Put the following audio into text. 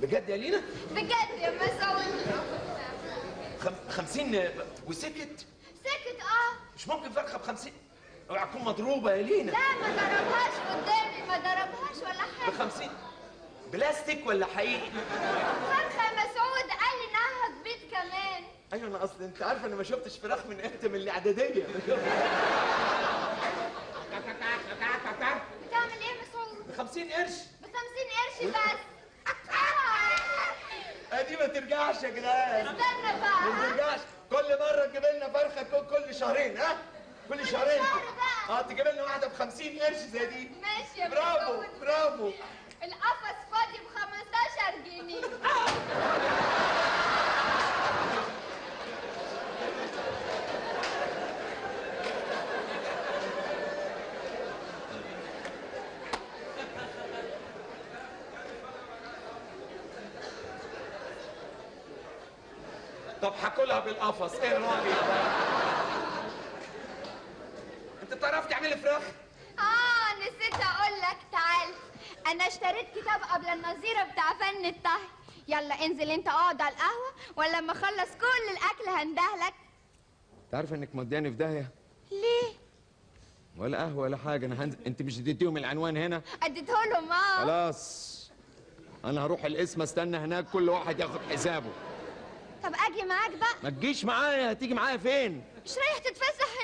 بجد يا لينا بجد يا مسعود خم... خمسين وسكت سكت اه مش ممكن فرخه بخمسين اوعى تكون مضروبه يا لينا لا ما ضربهاش قدامي ما ضربهاش ولا حاجه بخمسين بلاستيك ولا حقيقي فرخه يا مسعود قال لي انها هتبيض كمان ايوه انا اصل انت عارفه انا ما شفتش فراخ من امتى من الاعداديه بتعمل ايه يا مسعود ب 50 قرش ب 50 قرش بس ادي ما ترجعش يا جدعان استنى بقى ما ها؟ ترجعش كل مره تجيب لنا فرخه كل- كل شهرين ها كل شهرين شهر بقى. اه تجيب لنا واحده ب 50 قرش زي دي ماشي يا برافو مسعود برافو القفص فاضي ب 15 جنيه طب هاكلها بالقفص ايه رايك انت بتعرف تعملي فراخ اه نسيت اقول لك تعال انا اشتريت كتاب قبل النظيره بتاع فن الطهي يلا انزل انت اقعد على القهوه ولما اخلص كل الاكل هندهلك انت عارفه انك مودياني في داهيه ليه ولا قهوه ولا حاجه انا هنزل انت مش اديتيهم العنوان هنا اديته لهم اه خلاص انا هروح القسم استنى هناك كل واحد ياخد حسابه طب اجي معاك بقى ما تجيش معايا هتيجي معايا فين مش رايح تتفسح